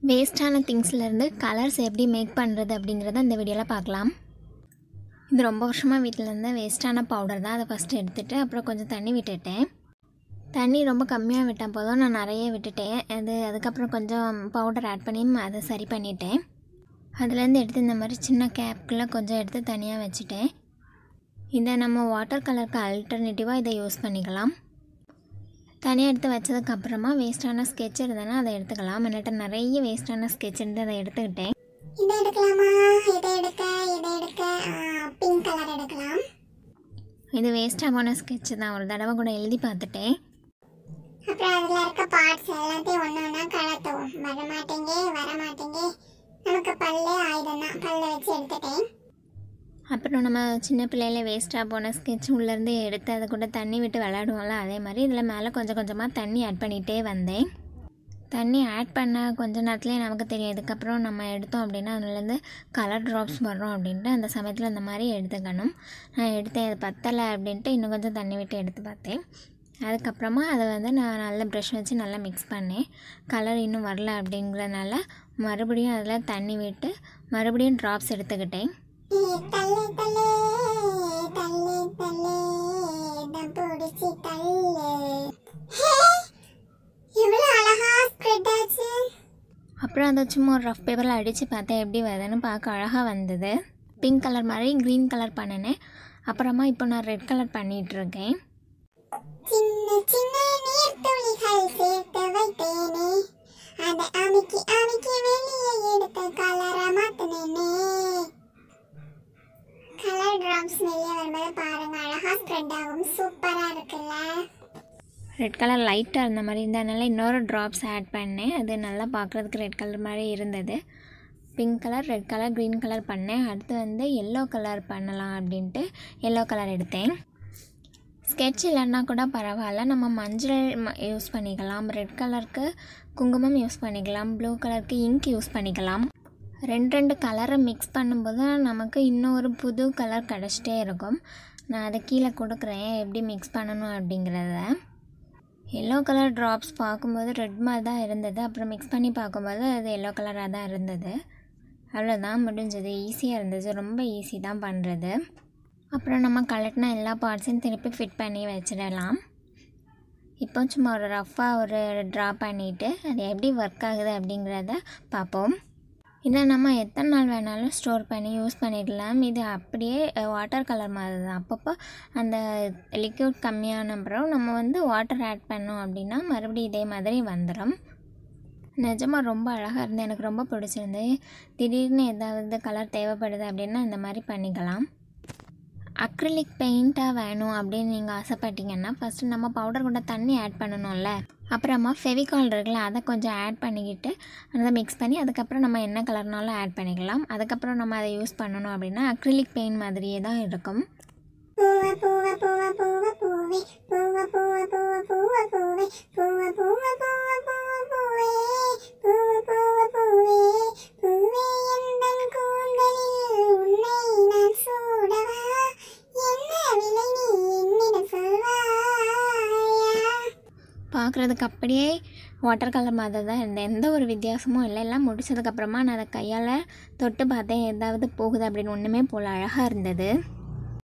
வேஸ்ட்டான திங்ஸ்லேருந்து colours எப்படி make பண்ணுறது அப்படிங்கிறத இந்த வீடியோவில் பார்க்கலாம் இது ரொம்ப வருஷமாக வீட்டில் இருந்த வேஸ்ட்டான பவுடர் தான் அதை ஃபஸ்ட்டு எடுத்துகிட்டு அப்புறம் கொஞ்சம் தண்ணி விட்டுட்டேன் தண்ணி ரொம்ப கம்மியாக விட்டால் போதும் நான் நிறைய விட்டுட்டேன் அது அதுக்கப்புறம் கொஞ்சம் பவுடர் ஆட் பண்ணி அதை சரி பண்ணிட்டேன் அதுலேருந்து எடுத்து இந்த மாதிரி சின்ன கேப்குள்ளே கொஞ்சம் எடுத்து தனியாக வச்சுட்டேன் இதை நம்ம வாட்டர் கலருக்கு அல்டர்னேட்டிவாக இதை யூஸ் பண்ணிக்கலாம் தனியாக எடுத்து வச்சதுக்கப்புறமா வேஸ்ட்டான ஸ்கெட்ச் இருந்ததுன்னா அதை எடுத்துக்கலாம் என்கிட்ட நிறைய வேஸ்ட்டான ஸ்கெட்ச் இருந்து அதை எடுத்துக்கிட்டேன் இதை எடுக்கலாமா இதை எடுக்க இதை எடுக்க பிங்க் கலர் எடுக்கலாம் இது வேஸ்ட்டாக போன ஸ்கெட்ச் தான் ஒரு தடவை கூட எழுதி பார்த்துட்டேன் அப்புறம் அதில் இருக்க பார்ட்ஸ் எல்லாத்தையும் ஒன்று ஒன்றா கலத்துவோம் வர மாட்டேங்க வர மாட்டேங்க நமக்கு பல்லே ஆயுதம் தான் பல்ல வச்சு எடுத்துட்டேன் அப்புறம் நம்ம சின்ன பிள்ளையில வேஸ்ட்டாக போன ஸ்கெட்ச் உள்ளேருந்து எடுத்து அதை கூட தண்ணி விட்டு விளையாடுவோம்ல அதே மாதிரி இதில் மேலே கொஞ்சம் கொஞ்சமாக தண்ணி ஆட் பண்ணிகிட்டே வந்தேன் தண்ணி ஆட் பண்ண கொஞ்ச நேரத்துலேயே நமக்கு தெரியும் இதுக்கப்புறம் நம்ம எடுத்தோம் அப்படின்னா அதுலேருந்து கலர் ட்ராப்ஸ் வரும் அப்படின்ட்டு அந்த சமயத்தில் இந்த மாதிரி எடுத்துக்கணும் நான் எடுத்தேன் அது பத்தலை அப்படின்ட்டு இன்னும் கொஞ்சம் தண்ணி விட்டு எடுத்து பார்த்தேன் அதுக்கப்புறமா அதை வந்து நான் நல்ல ப்ரஷ் வச்சு நல்லா மிக்ஸ் பண்ணேன் கலர் இன்னும் வரல அப்படிங்கிறதுனால மறுபடியும் அதில் தண்ணி விட்டு மறுபடியும் ட்ராப்ஸ் எடுத்துக்கிட்டேன் தள்ளு தள்ளு தள்ளு தள்ளு இடம் பிடிச்சி தள்ளு ஹே, எவ்வளவு அழகா ஸ்ப்ரெட் ஆச்சு அப்புறம் அதை சும்மா ஒரு ரஃப் பேப்பரில் அடித்து பார்த்தேன் எப்படி வருதுன்னு பார்க்க அழகாக வந்தது பிங்க் கலர் மாதிரி க்ரீன் கலர் பண்ணினேன் அப்புறமா இப்போ நான் ரெட் கலர் பண்ணிகிட்ருக்கேன் சின்ன சின்ன நீர்த்துளிகள் சேர்த்து வைத்தேனே அதை அமுக்கி அமுக்கி வெளியே எடுத்து கலரா மாத்தினேனே கலர் ட்ராப்ஸ் வெளியே வரும்போது பாருங்க அழகா ஸ்ப்ரெட் ஆகும் சூப்பரா இருக்குல்ல ரெட் கலர் லைட்டாக இருந்த மாதிரி இருந்ததுனால இன்னொரு ட்ராப்ஸ் ஆட் பண்ணேன் அது நல்லா பார்க்குறதுக்கு ரெட் கலர் மாதிரி இருந்தது pink colour red colour green colour பண்ணேன் அடுத்து வந்து எல்லோ கலர் பண்ணலாம் அப்படின்ட்டு எல்லோ கலர் எடுத்தேன் ஸ்கெட்ச் இல்லைன்னா கூட பரவாயில்ல நம்ம மஞ்சள் யூஸ் பண்ணிக்கலாம் ரெட் கலருக்கு குங்குமம் யூஸ் பண்ணிக்கலாம் ப்ளூ கலருக்கு இங்க் யூஸ் பண்ணிக்கலாம் ரெண்டு ரெண்டு கலரை மிக்ஸ் பண்ணும்போது நமக்கு இன்னொரு புது கலர் கிடச்சிட்டே இருக்கும் நான் அதை கீழே கொடுக்குறேன் எப்படி மிக்ஸ் பண்ணணும் அப்படிங்கிறத எல்லோ கலர் ட்ராப்ஸ் பார்க்கும்போது ரெட் மாதிரி தான் இருந்தது அப்புறம் மிக்ஸ் பண்ணி பார்க்கும்போது அது எல்லோ கலராக தான் இருந்தது அவ்வளோதான் முடிஞ்சது ஈஸியாக இருந்துச்சு ரொம்ப ஈஸி தான் பண்ணுறது அப்புறம் நம்ம கலட்டின எல்லா பார்ட்ஸையும் திருப்பி ஃபிட் பண்ணி வச்சிடலாம் இப்போ சும்மா ஒரு ரஃப்பாக ஒரு ட்ரா பண்ணிவிட்டு அது எப்படி ஒர்க் ஆகுது அப்படிங்கிறத பார்ப்போம் இதை நம்ம எத்தனை நாள் வேணாலும் ஸ்டோர் பண்ணி யூஸ் பண்ணிக்கலாம் இது அப்படியே வாட்டர் கலர் மாதிரி தான் அப்பப்போ அந்த லிக்யூட் கம்மியான அப்புறம் நம்ம வந்து வாட்டர் ஆட் பண்ணோம் அப்படின்னா மறுபடியும் இதே மாதிரி வந்துடும் நிஜமாக ரொம்ப அழகாக இருந்து எனக்கு ரொம்ப பிடிச்சிருந்து திடீர்னு ஏதாவது கலர் தேவைப்படுது அப்படின்னா இந்த மாதிரி பண்ணிக்கலாம் அக்ரிலிக் பெயிண்ட்டாக வேணும் அப்படின்னு நீங்கள் ஆசைப்பட்டீங்கன்னா ஃபஸ்ட்டு நம்ம பவுடர் கூட தண்ணி ஆட் பண்ணணும்ல அப்புறமா ஃபெவிகால் இருக்குல்ல அதை கொஞ்சம் ஆட் பண்ணிக்கிட்டு அதை மிக்ஸ் பண்ணி அதுக்கப்புறம் நம்ம என்ன கலர்னாலும் ஆட் பண்ணிக்கலாம் அதுக்கப்புறம் நம்ம அதை யூஸ் பண்ணணும் அப்படின்னா அக்ரிலிக் பெயிண்ட் மாதிரியே தான் இருக்கும் பூவ பூவ பூவ பூவ பூவே பூவ பூவ பூவ பூவ பூவே பூவ பூவ பூவ பூவ பூவே பூவ பூவ பூவே பூவே எந்தன் கூந்தலில் உன்னை நான் சூடவா என்ன விலை நீ என்னிடம் சொல்வாயா பார்க்குறதுக்கு அப்படியே வாட்டர் கலர் மாதிரி தான் இருந்தது எந்த ஒரு வித்தியாசமும் இல்லை எல்லாம் முடிச்சதுக்கப்புறமா நான் அதை கையால் தொட்டு பார்த்தேன் ஏதாவது போகுது அப்படின்னு ஒன்றுமே போல் அழகாக இருந்தது